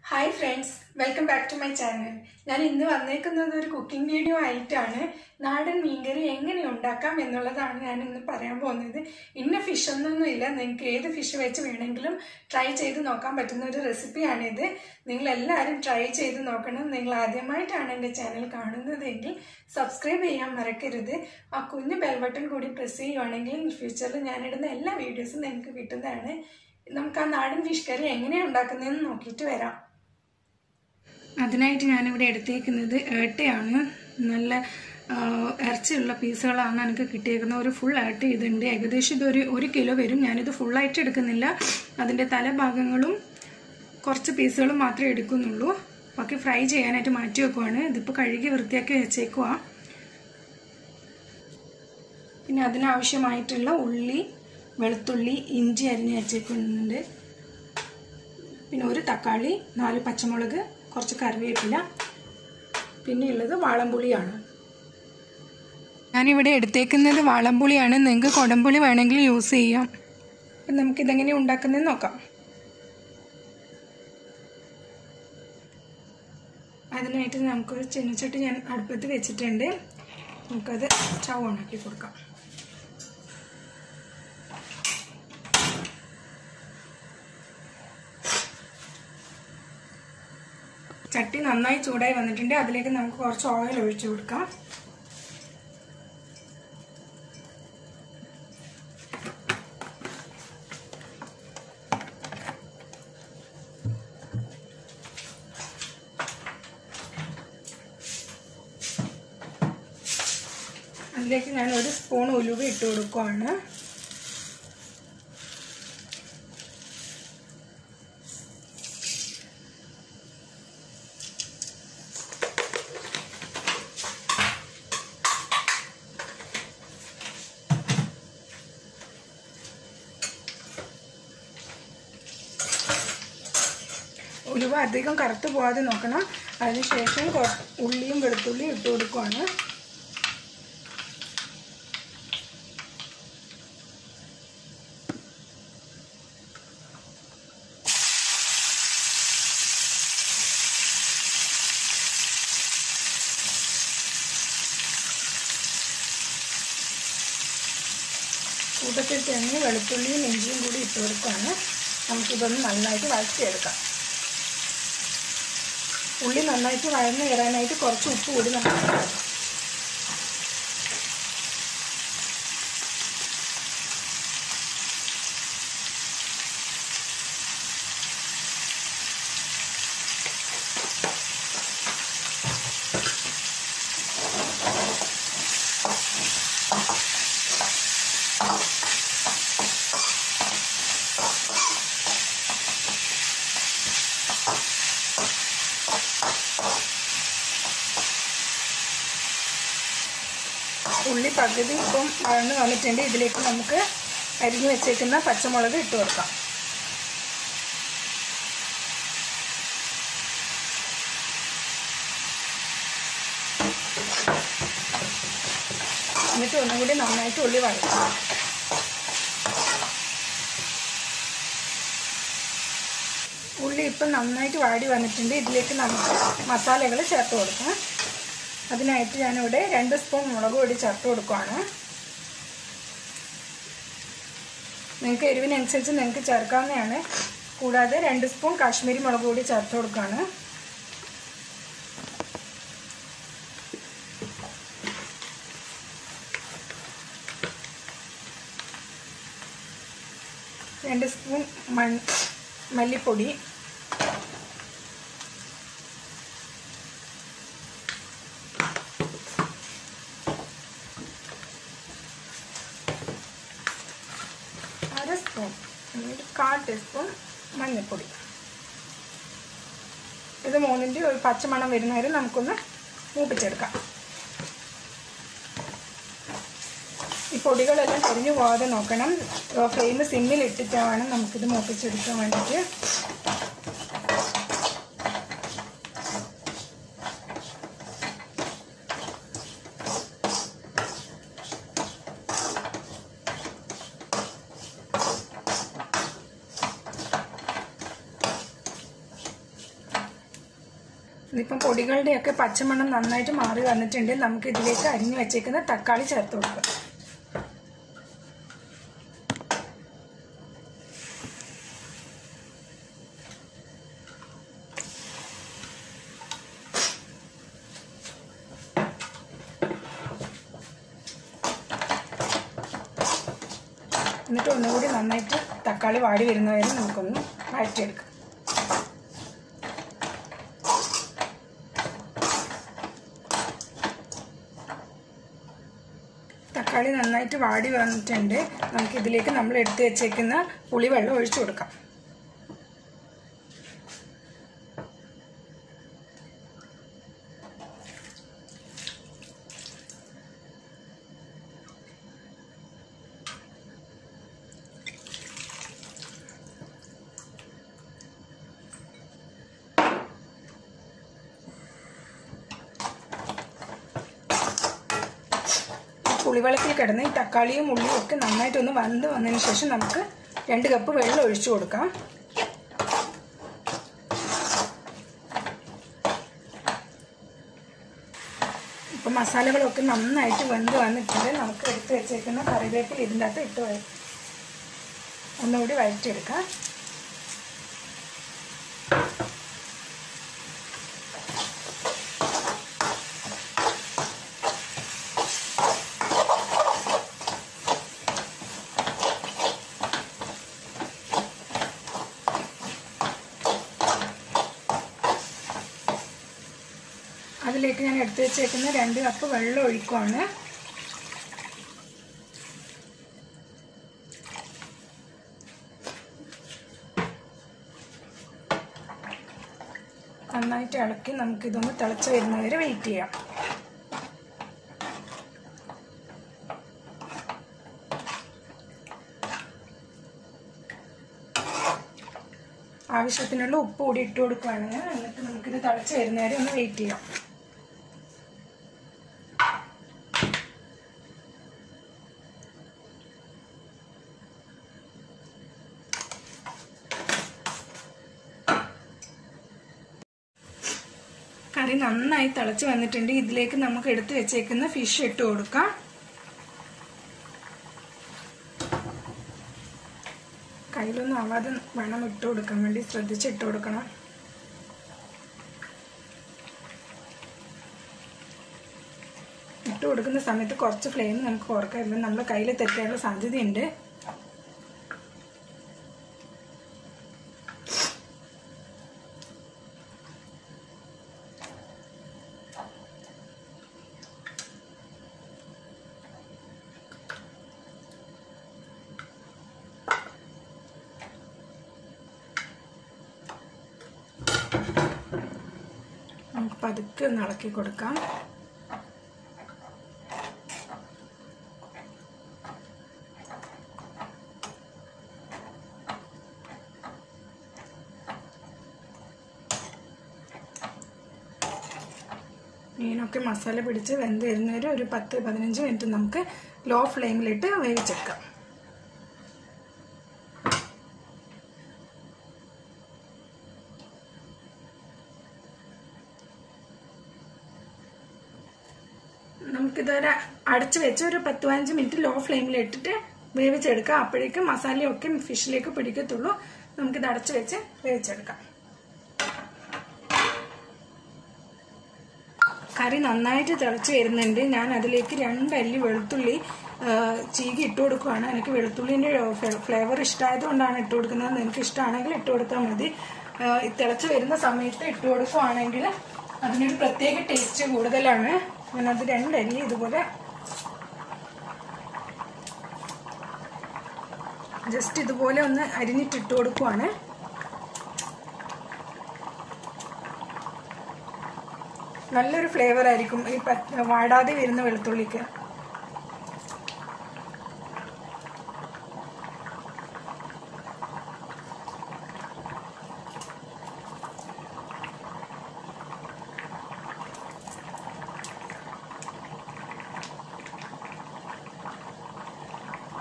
Hi friends welcome back to my channel ഞാൻ ഇന്ന് വന്നേക്കുന്നത് ഒരു കുക്കിംഗ് വീഡിയോ ആയിട്ടാണ് നാടൻ മീൻകറി എങ്ങനെ ഉണ്ടാക്കാം എന്നുള്ളതാണ് ഞാൻ ഇന്ന് പറയാൻ പോകുന്നത് ഇന്ന ഫിഷ് ഒന്നൊന്നുമില്ല നിങ്ങൾക്ക് ഏത് ഫിഷ് വെച്ച് വേണമെങ്കിലും ട്രൈ ചെയ്ത് നോക്കാൻ പറ്റുന്ന ഒരു റെസിപ്പിയാണിത് നിങ്ങൾ എല്ലാവരും ട്രൈ ചെയ്ത് നോക്കണം നിങ്ങൾ ആദ്യമായിട്ടാണ് എൻ്റെ ചാനൽ കാണുന്നതെങ്കിൽ സബ്സ്ക്രൈബ് ചെയ്യാൻ മറക്കരുത് ആ കുഞ്ഞു ബെൽ ബട്ടൺ കൂടി പ്രസ് ചെയ്യുവാണെങ്കിൽ ഫ്യൂച്ചറിൽ ഞാനിടുന്ന എല്ലാ വീഡിയോസും നിങ്ങൾക്ക് കിട്ടുന്നതാണ് നമുക്ക് ആ നാടൻ ഫിഷ് കറി എങ്ങനെയാണ് ഉണ്ടാക്കുന്നതെന്ന് നോക്കിയിട്ട് വരാം അതിനായിട്ട് ഞാനിവിടെ എടുത്തേക്കുന്നത് ഏട്ടയാണ് നല്ല ആ, ഇറച്ചിയുള്ള പീസുകളാണ് എനിക്ക് കിട്ടിയേക്കുന്നത് ഒരു ഫുൾ ഏട്ട ഇതുണ്ട് ഏകദേശം ഇതൊരു ഒരു കിലോ വരും ഞാനിത് ഫുള്ളായിട്ട് എടുക്കുന്നില്ല അതിൻ്റെ തലഭാഗങ്ങളും കുറച്ച് പീസുകളും മാത്രമേ എടുക്കുന്നുള്ളൂ ബാക്കി ഫ്രൈ ചെയ്യാനായിട്ട് മാറ്റി വെക്കുവാണ് ഇതിപ്പോൾ കഴുകി വൃത്തിയാക്കി വെച്ചേക്കുവാ പിന്നെ അതിനാവശ്യമായിട്ടുള്ള ഉള്ളി വെളുത്തുള്ളി ഇഞ്ചി അരിഞ്ഞ് വെച്ചേക്കുന്നുണ്ട് പിന്നെ ഒരു തക്കാളി നാല് പച്ചമുളക് കുറച്ച് കറിവേപ്പില പിന്നെ ഉള്ളത് വാളംപുളിയാണ് ഞാനിവിടെ എടുത്തേക്കുന്നത് വാളംപുളിയാണ് നിങ്ങൾക്ക് കൊടംപുളി വേണമെങ്കിൽ യൂസ് ചെയ്യാം അപ്പം നമുക്കിതെങ്ങനെ ഉണ്ടാക്കുന്നതെന്ന് നോക്കാം അതിനായിട്ട് നമുക്കൊരു ചെന്നിച്ചട്ടി ഞാൻ അടുപ്പത്ത് വെച്ചിട്ടുണ്ട് നമുക്കത് സ്റ്റൗ ഓണാക്കി കൊടുക്കാം ചട്ടി നന്നായി ചൂടായി വന്നിട്ടുണ്ട് അതിലേക്ക് നമുക്ക് കുറച്ച് ഓയിൽ ഒഴിച്ചു കൊടുക്കാം അതിലേക്ക് ഞാൻ ഒരു സ്പൂൺ ഉലുവ ഇട്ട് കൊടുക്കുവാണ് ഉലുവ അധികം കറുത്ത് പോകാതെ നോക്കണം അതിനുശേഷം കൊ- ഉള്ളിയും വെളുത്തുള്ളിയും ഇട്ട് കൊടുക്കുവാണ് കൂട്ടത്തിൽ തന്നെ വെളുത്തുള്ളിയും ഇഞ്ചിയും കൂടി ഇട്ട് കൊടുക്കുകയാണ് നമുക്കിതൊന്ന് നന്നായിട്ട് വഴറ്റിയെടുക്കാം ഉള്ളി നന്നായിട്ട് വഴന്ന് കയറാനായിട്ട് കുറച്ച് ഉപ്പ് കൂടി നമുക്ക് ഇടാം. ഉള്ളി പകുതി ഇപ്പം വഴന്ന് വന്നിട്ടുണ്ട് ഇതിലേക്ക് നമുക്ക് അരിഞ്ഞു വെച്ചേക്കുന്ന പച്ചമുളക് ഇട്ട് കൊടുക്കാം എന്നിട്ട് ഒന്നും കൂടി നന്നായിട്ട് ഉള്ളി വഴറ്റും ഉള്ളി ഇപ്പം നന്നായിട്ട് വാടി വന്നിട്ടുണ്ട് ഇതിലേക്ക് നമുക്ക് മസാലകൾ ചേർത്ത് കൊടുക്കാം അതിനായിട്ട് ഞാനിവിടെ രണ്ട് സ്പൂൺ മുളക് പൊടി ചേർത്ത് കൊടുക്കുവാണ് നിങ്ങൾക്ക് എരിവിനനുസരിച്ച് നിങ്ങൾക്ക് ചേർക്കാവുന്നതാണ് കൂടാതെ രണ്ട് സ്പൂൺ കാശ്മീരി മുളക് പൊടി ചേർത്ത് കൊടുക്കുകയാണ് രണ്ട് സ്പൂൺ മൺ മല്ലിപ്പൊടി അര സ്പൂൺ ഒരു കാൽ ടീസ്പൂൺ മഞ്ഞൾപ്പൊടി ഇത് മൂന്നിൻ്റെ ഒരു പച്ചമണം വരുന്നവരെ നമുക്കൊന്ന് മൂപ്പിച്ചെടുക്കാം ഈ പൊടികളെല്ലാം കരിഞ്ഞു പോകാതെ നോക്കണം ഫ്ലെയിം സിമ്മിൽ ഇട്ടിട്ട് വേണം നമുക്കിത് മൂപ്പിച്ചെടുക്കാൻ വേണ്ടിയിട്ട് ഇതിപ്പം പൊടികളുടെയൊക്കെ പച്ചമണം നന്നായിട്ട് മാറി വന്നിട്ടുണ്ട് നമുക്ക് ഇതിലേക്ക് അരിഞ്ഞു വെച്ചേക്കുന്ന തക്കാളി ചേർത്ത് കൊടുക്കാം എന്നിട്ട് ഒന്നുകൂടി നന്നായിട്ട് തക്കാളി വാടി വരുന്നവരെ നമുക്കൊന്ന് വഴറ്റിയെടുക്കാം തക്കാളി നന്നായിട്ട് വാടി വന്നിട്ടുണ്ട് നമുക്ക് ഇതിലേക്ക് നമ്മൾ എടുത്തു വെച്ചേക്കുന്ന പുളിവെള്ളം ഒഴിച്ചു കൊടുക്കാം പുളിവെള്ളത്തിൽ കിടന്ന് ഈ തക്കാളിയും ഉള്ളിയും ഒക്കെ നന്നായിട്ടൊന്ന് വന്ന് വന്നതിന് ശേഷം നമുക്ക് രണ്ട് കപ്പ് വെള്ളം ഒഴിച്ചു കൊടുക്കാം ഇപ്പം മസാലകളൊക്കെ നന്നായിട്ട് വെന്ത് വന്നിട്ടുണ്ട് നമുക്ക് എടുത്ത് വെച്ചേക്കുന്ന കറിവേപ്പില ഇതിൻ്റെ അകത്ത് ഇട്ട് വഴ ഒന്നുകൂടി വഴറ്റിയെടുക്കാം അതിലേക്ക് ഞാൻ എടുത്തു വെച്ചേക്കുന്ന രണ്ട് കപ്പ് വെള്ളം ഒഴിക്കുവാണ് നന്നായിട്ട് ഇളക്കി നമുക്കിതൊന്ന് തിളച്ച് വരുന്നവരെ വെയിറ്റ് ചെയ്യാം ആവശ്യത്തിനുള്ള ഉപ്പ് കൂടി ഇട്ട് കൊടുക്കുകയാണെങ്കിൽ എന്നിട്ട് നമുക്കിത് തിളച്ച് വരുന്നവരെ ഒന്ന് വെയിറ്റ് ചെയ്യാം കറി നന്നായി തിളച്ച് വന്നിട്ടുണ്ട് ഇതിലേക്ക് നമുക്ക് എടുത്തു വെച്ചേക്കുന്ന ഫിഷ് ഇട്ട് കൊടുക്കാം കയ്യിലൊന്നും ആവാതെ വേണം ഇട്ട് കൊടുക്കാൻ വേണ്ടി ശ്രദ്ധിച്ച് ഇട്ട് കൊടുക്കണം ഇട്ട് കൊടുക്കുന്ന സമയത്ത് കുറച്ച് ഫ്ലെയിം നമുക്ക് കുറക്കരുത് നമ്മുടെ കയ്യിൽ തെറ്റാനുള്ള സാധ്യതയുണ്ട് നമുക്ക് പതുക്കെ ഒന്ന് ഇളക്കി കൊടുക്കാം മീനൊക്കെ മസാല പിടിച്ച് വെന്ത് വരുന്നവരെ ഒരു പത്ത് പതിനഞ്ച് മിനിറ്റ് നമുക്ക് ലോ ഫ്ലെയിമിലിട്ട് വേവിച്ചെടുക്കാം നമുക്കിതൊരു അടച്ച് വെച്ച് ഒരു പത്ത് പതിനഞ്ച് മിനിറ്റ് ലോ ഫ്ലെയിമിൽ ഇട്ടിട്ട് വേവിച്ചെടുക്കാം അപ്പോഴേക്കും മസാലയൊക്കെ ഫിഷിലേക്ക് പിടിക്കത്തുള്ളൂ നമുക്കിത് അടച്ച് വെച്ച് വേവിച്ചെടുക്കാം കറി നന്നായിട്ട് തിളച്ച് വരുന്നുണ്ട് ഞാൻ അതിലേക്ക് രണ്ടല്ലി വെളുത്തുള്ളി ചീകി ഇട്ട് കൊടുക്കുകയാണ് എനിക്ക് വെളുത്തുള്ളിൻ്റെ ഫ്ലേവർ ഇഷ്ടമായതുകൊണ്ടാണ് ഇട്ട് കൊടുക്കുന്നത് എനിക്ക് ഇഷ്ടമാണെങ്കിൽ ഇട്ട് കൊടുത്താൽ മതി തിളച്ച് വരുന്ന സമയത്ത് ഇട്ട് കൊടുക്കുകയാണെങ്കിൽ അതിനൊരു പ്രത്യേക ടേസ്റ്റ് കൂടുതലാണ് ഞാനത് രണ്ടല്ലി ഇതുപോലെ ജസ്റ്റ് ഇതുപോലെ ഒന്ന് അരിഞ്ഞിട്ടിട്ട് കൊടുക്കുവാണ് നല്ലൊരു ഫ്ലേവർ ആയിരിക്കും ഈ വാടാതെ വരുന്ന വെളുത്തുള്ളിക്ക്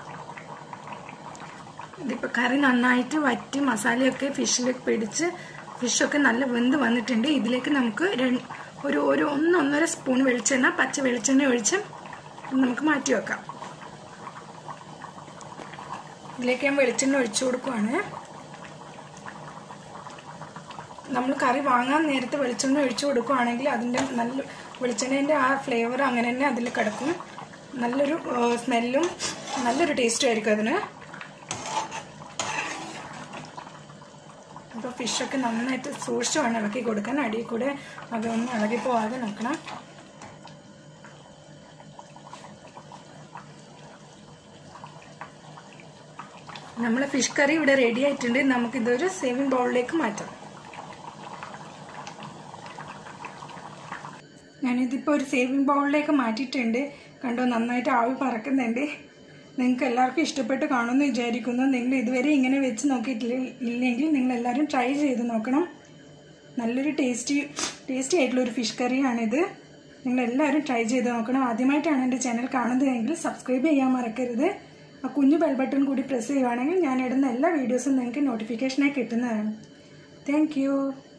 ഇതിപ്പോൾ കറി നന്നായിട്ട് വറ്റി മസാലയൊക്കെ ഫിഷിലേക്ക് പിടിച്ച് ഫിഷൊക്കെ നല്ല വെന്ത് വന്നിട്ടുണ്ട് ഇതിലേക്ക് നമുക്ക് രണ്ട് ഒരു ഒരു ഒന്നൊന്നര സ്പൂൺ വെളിച്ചെണ്ണ പച്ച വെളിച്ചെണ്ണ ഒഴിച്ച് നമുക്ക് മാറ്റി വെക്കാം ഇതിലേക്ക് ഞാൻ വെളിച്ചെണ്ണ ഒഴിച്ചു കൊടുക്കുവാണ് നമ്മൾ കറി വാങ്ങാൻ നേരത്തെ വെളിച്ചെണ്ണ ഒഴിച്ചു കൊടുക്കുകയാണെങ്കിൽ അതിൻ്റെ നല്ല വെളിച്ചെണ്ണേൻ്റെ ആ ഫ്ലേവർ അങ്ങനെ തന്നെ അതിൽ കിടക്കും നല്ലൊരു സ്മെല്ലും നല്ലൊരു ടേസ്റ്റും ആയിരിക്കും അതിന് അപ്പോൾ ഫിഷൊക്കെ നന്നായിട്ട് സൂക്ഷിച്ച് വേണം ഇളക്കി കൊടുക്കാൻ അടിയിൽ കൂടെ അതൊന്നും ഇളകി പോവാതെ നോക്കണം നമ്മളെ ഫിഷ് കറി ഇവിടെ റെഡി ആയിട്ടുണ്ട് നമുക്കിതൊരു സേവിങ് ബൗളിലേക്ക് മാറ്റാം ഞാനിതിപ്പോൾ ഒരു സേവിങ് ബൗളിലേക്ക് മാറ്റിയിട്ടുണ്ട് കണ്ടോ നന്നായിട്ട് ആവി പറക്കുന്നുണ്ട് നിങ്ങൾക്ക് എല്ലാവർക്കും ഇഷ്ടപ്പെട്ട് കാണുമെന്ന് വിചാരിക്കുന്നു നിങ്ങൾ ഇതുവരെ ഇങ്ങനെ വെച്ച് നോക്കിയിട്ടില്ല ഇല്ലെങ്കിൽ നിങ്ങൾ എല്ലാവരും ട്രൈ ചെയ്ത് നോക്കണം നല്ലൊരു ടേസ്റ്റി ടേസ്റ്റി ആയിട്ടുള്ള ഒരു ഫിഷ് കറിയാണിത് നിങ്ങൾ എല്ലാവരും ട്രൈ ചെയ്ത് നോക്കണം ആദ്യമായിട്ടാണ് എൻ്റെ ചാനൽ കാണുന്നതെങ്കിൽ സബ്സ്ക്രൈബ് ചെയ്യാൻ മറക്കരുത് ആ കുഞ്ഞു ബെൽ ബട്ടൺ കൂടി പ്രസ് ചെയ്യുകയാണെങ്കിൽ ഞാൻ ഇടുന്ന എല്ലാ വീഡിയോസും നിങ്ങൾക്ക് നോട്ടിഫിക്കേഷനായി കിട്ടുന്നതാണ് താങ്ക്